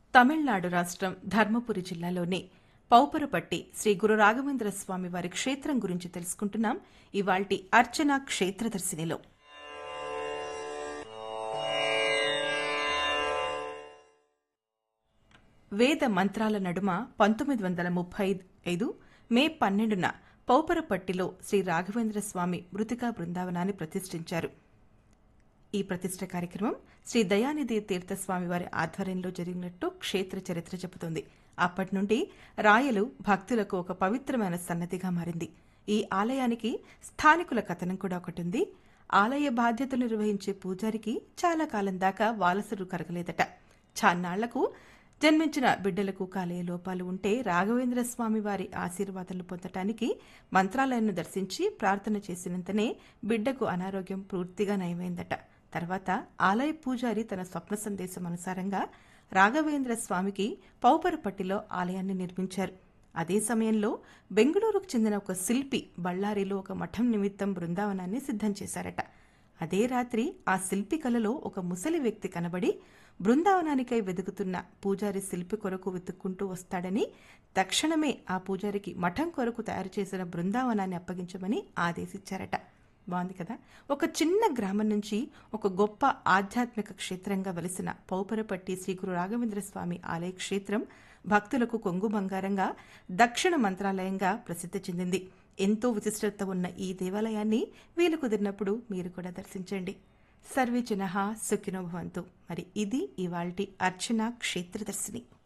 తమిళనాడు రాష్ట్రం ధర్మపురి జిల్లాలోని పౌపరపట్టి శ్రీ గురు రాఘవేంద్ర స్వామి వారి క్షేత్రం గురించి తెలుసుకుంటున్నాం ఇవాల్టి అర్చన క్షేత్రదర్శినిలో వేద మంత్రాల నడుమ పంతొమ్మిది వందల ముప్పై ఐదు మే పన్నెండున పౌపరపట్టిలో శ్రీ రాఘవేంద్ర స్వామి మృతికా బృందావనాన్ని ప్రతిష్ఠించారు ఈ ప్రతిష్ట కార్యక్రమం శ్రీ దయానిధి తీర్థస్వామి వారి ఆధ్వర్యంలో జరిగినట్టు క్షేత్ర చరిత్ర చెబుతోంది అప్పటి నుండి రాయలు భక్తులకు ఒక పవిత్రమైన సన్నతిగా మారింది ఈ ఆలయానికి స్థానికుల కథనం కూడా ఒకటి ఉంది ఆలయ బాధ్యతలు నిర్వహించే పూజారికి చాలా కాలం దాకా వాలసరు కరగలేదట చాన్నాళ్లకు జన్మించిన బిడ్డలకు కాలేయ లోపాలు ఉంటే రాఘవేంద్ర స్వామి వారి ఆశీర్వాదాలు పొందటానికి మంత్రాలయాన్ని దర్శించి ప్రార్థన చేసినంతనే బిడ్డకు అనారోగ్యం పూర్తిగా నయమైందట తర్వాత ఆలయ పూజారి తన స్వప్న సందేశం అనుసారంగా రాఘవేంద్ర స్వామికి పౌపరపట్టిలో ఆలయాన్ని నిర్మించారు అదే సమయంలో బెంగళూరుకు చెందిన ఒక శిల్పి బళ్ళారిలో ఒక మఠం నిమిత్తం బృందావనాన్ని సిద్ధం చేశారట అదే రాత్రి ఆ శిల్పి కలలో ఒక ముసలి వ్యక్తి కనబడి బృందావనానికై వెతుకుతున్న పూజారి శిల్పి కొరకు వెతుక్కుంటూ వస్తాడని తక్షణమే ఆ పూజారికి మఠం కొరకు తయారు చేసిన బృందావనాన్ని అప్పగించమని ఆదేశించారట బాగుంది కదా ఒక చిన్న గ్రామం నుంచి ఒక గొప్ప ఆధ్యాత్మిక క్షేత్రంగా వెలిసిన పౌపరపట్టి శ్రీ గురు రాఘవేంద్ర స్వామి ఆలయ క్షేత్రం భక్తులకు కొంగు బంగారంగా దక్షిణ మంత్రాలయంగా ప్రసిద్ధి చెందింది ఎంతో విశిష్టత ఉన్న ఈ దేవాలయాన్ని వీలు కుదిరినప్పుడు మీరు కూడా దర్శించండి సర్వే జన సుఖినో భవంతు మరి ఇది ఇవాల్టి అర్చన క్షేత్రదర్శిని